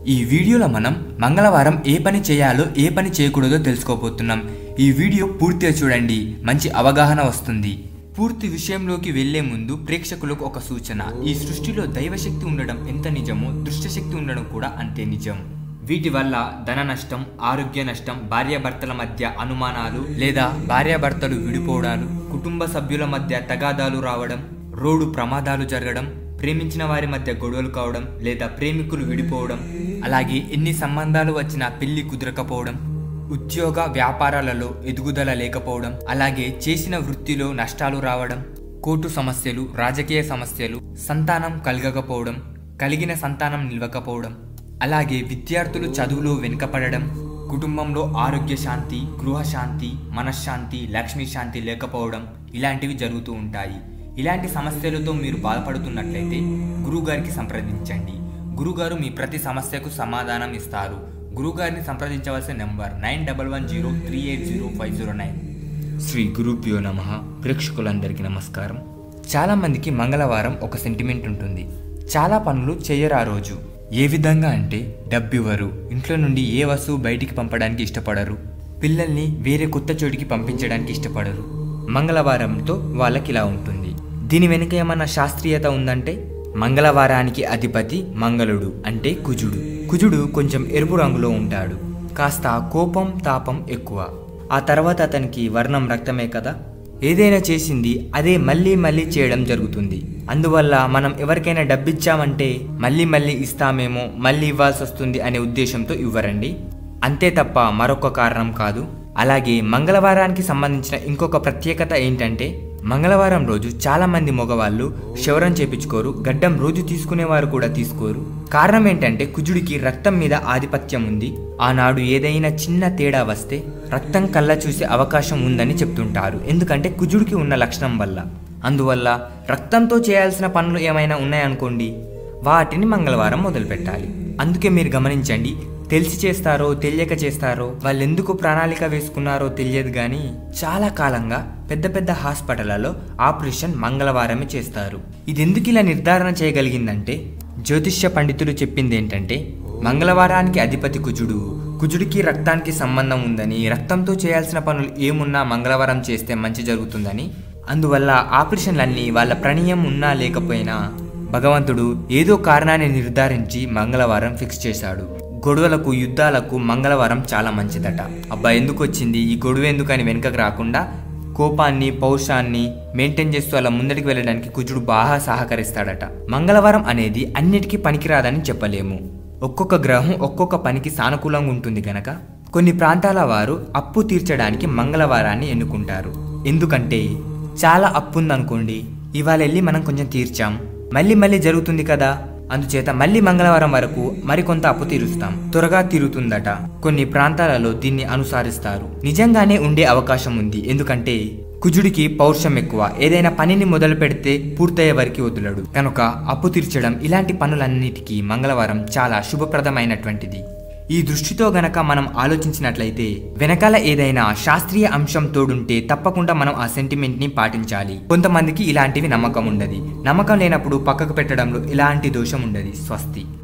ఈ వీడియోలో మనం మంగళవారం ఏ పని చేయాలో ఏ పని చేయకూడదో తెలుసుకోబోతున్నాం ఈ వీడియో పూర్తిగా చూడండి మంచి అవగాహన వస్తుంది పూర్తి విషయంలోకి వెళ్లే ముందు ప్రేక్షకులకు ఒక సూచన ఈ సృష్టిలో దైవశక్తి ఉండడం ఎంత నిజమో దృష్టశక్తి ఉండడం కూడా అంతే నిజం వీటి వల్ల ధన నష్టం ఆరోగ్య నష్టం భార్యాభర్తల మధ్య అనుమానాలు లేదా భార్యాభర్తలు విడిపోవడాలు కుటుంబ సభ్యుల మధ్య తగాదాలు రావడం రోడ్డు ప్రమాదాలు జరగడం ప్రేమించిన వారి మధ్య గొడవలు కావడం లేదా ప్రేమికులు విడిపోవడం అలాగే ఎన్ని సంబంధాలు వచ్చినా పెళ్లి కుదరకపోవడం ఉద్యోగ వ్యాపారాలలో ఎదుగుదల లేకపోవడం అలాగే చేసిన వృత్తిలో నష్టాలు రావడం కోర్టు సమస్యలు రాజకీయ సమస్యలు సంతానం కలగకపోవడం కలిగిన సంతానం నిలవకపోవడం అలాగే విద్యార్థులు చదువులో వెనుకపడడం కుటుంబంలో ఆరోగ్య శాంతి గృహశాంతి మనశ్శాంతి లక్ష్మీ శాంతి లేకపోవడం ఇలాంటివి జరుగుతూ ఉంటాయి ఇలాంటి సమస్యలతో మీరు బాధపడుతున్నట్లయితే గురువుగారికి సంప్రదించండి గురుగారు మీ ప్రతి సమస్యకు సమాధానం ఇస్తారు గురుగారిని సంప్రదించవలసిన number nine double one zero three eight zero five zero nine శ్రీ గురుభ్యో నమ ప్రేక్షకులందరికీ నమస్కారం చాలామందికి మంగళవారం ఒక సెంటిమెంట్ ఉంటుంది చాలా పనులు చేయరు ఆ రోజు ఏ విధంగా అంటే డబ్బివ్వరు ఇంట్లో నుండి ఏ వస్తువు బయటికి పంపడానికి ఇష్టపడరు పిల్లల్ని వేరే కొత్త చోటికి పంపించడానికి ఇష్టపడరు మంగళవారంతో వాళ్ళకి ఇలా ఉంటుంది దీని వెనుక ఏమన్నా శాస్త్రీయత ఉందంటే మంగళవారానికి అధిపతి మంగళుడు అంటే కుజుడు కుజుడు కొంచెం ఎరుపు రంగులో ఉంటాడు కాస్త కోపం తాపం ఎక్కువ ఆ తర్వాత అతనికి వర్ణం రక్తమే కదా ఏదైనా చేసింది అదే మళ్ళీ మళ్ళీ చేయడం జరుగుతుంది అందువల్ల మనం ఎవరికైనా డబ్బిచ్చామంటే మళ్ళీ మళ్ళీ ఇస్తామేమో మళ్ళీ ఇవ్వాల్సి వస్తుంది అనే ఉద్దేశంతో ఇవ్వరండి అంతే తప్ప మరొక కారణం కాదు అలాగే మంగళవారానికి సంబంధించిన ఇంకొక ప్రత్యేకత ఏంటంటే మంగళవారం రోజు చాలా మంది మగవాళ్ళు క్షవరం చేపించుకోరు గడ్డం రోజు తీసుకునేవారు కూడా తీసుకోరు కారణం ఏంటంటే కుజుడికి రక్తం మీద ఆధిపత్యం ఉంది ఆనాడు ఏదైనా చిన్న తేడా వస్తే రక్తం కళ్ళ చూసే అవకాశం ఉందని చెప్తుంటారు ఎందుకంటే కుజుడికి ఉన్న లక్షణం వల్ల అందువల్ల రక్తంతో చేయాల్సిన పనులు ఏమైనా ఉన్నాయనుకోండి వాటిని మంగళవారం మొదలు పెట్టాలి అందుకే మీరు గమనించండి తెలిసి చేస్తారో తెలియక చేస్తారో వాళ్ళు ఎందుకు ప్రణాళిక వేసుకున్నారో తెలియదు కానీ చాలా కాలంగా పెద్ద పెద్ద హాస్పిటళ్లలో ఆపరేషన్ మంగళవారమే చేస్తారు ఇది ఎందుకు ఇలా నిర్ధారణ చేయగలిగిందంటే జ్యోతిష్య పండితులు చెప్పింది ఏంటంటే మంగళవారానికి అధిపతి కుజుడు కుజుడికి రక్తానికి సంబంధం ఉందని రక్తంతో చేయాల్సిన పనులు ఏమున్నా మంగళవారం చేస్తే మంచి జరుగుతుందని అందువల్ల ఆపరేషన్లన్నీ వాళ్ళ ప్రణీయం ఉన్నా లేకపోయినా భగవంతుడు ఏదో కారణాన్ని నిర్ధారించి మంగళవారం ఫిక్స్ చేశాడు గొడవలకు యుద్ధాలకు మంగళవారం చాలా మంచిదట అబ్బా ఎందుకు వచ్చింది ఈ గొడవ ఎందుకని వెనుకకు రాకుండా కోపాన్ని పౌరుషాన్ని మెయింటైన్ చేస్తూ అలా ముందడికి వెళ్ళడానికి కుజుడు బాగా సహకరిస్తాడట మంగళవారం అనేది అన్నిటికీ పనికిరాదని చెప్పలేము ఒక్కొక్క గ్రహం ఒక్కొక్క పనికి సానుకూలంగా ఉంటుంది గనక కొన్ని ప్రాంతాల వారు అప్పు తీర్చడానికి మంగళవారాన్ని ఎన్నుకుంటారు ఎందుకంటే చాలా అప్పు ఉందనుకోండి ఇవాళ వెళ్ళి మనం కొంచెం తీర్చాం మళ్ళీ మళ్ళీ జరుగుతుంది కదా అందుచేత మళ్ళీ మంగళవారం వరకు మరికొంత అప్పు తీరుస్తాం త్వరగా తీరుతుందట కొన్ని ప్రాంతాలలో దీన్ని అనుసరిస్తారు నిజంగానే ఉండే అవకాశం ఉంది ఎందుకంటే కుజుడికి పౌరుషం ఎక్కువ ఏదైనా పనిని మొదలు పెడితే పూర్తయ్యే వరకు వదలడు కనుక అప్పు తీర్చడం ఇలాంటి పనులన్నిటికీ మంగళవారం చాలా శుభప్రదమైనటువంటిది ఈ దృష్టితో గనక మనం ఆలోచించినట్లయితే వెనకాల ఏదైనా శాస్త్రీయ అంశం తోడుంటే తప్పకుండా మనం ఆ సెంటిమెంట్ ని పాటించాలి కొంతమందికి ఇలాంటివి నమ్మకం ఉండదు నమ్మకం లేనప్పుడు పక్కకు పెట్టడంలో ఇలాంటి దోషం ఉండదు స్వస్తి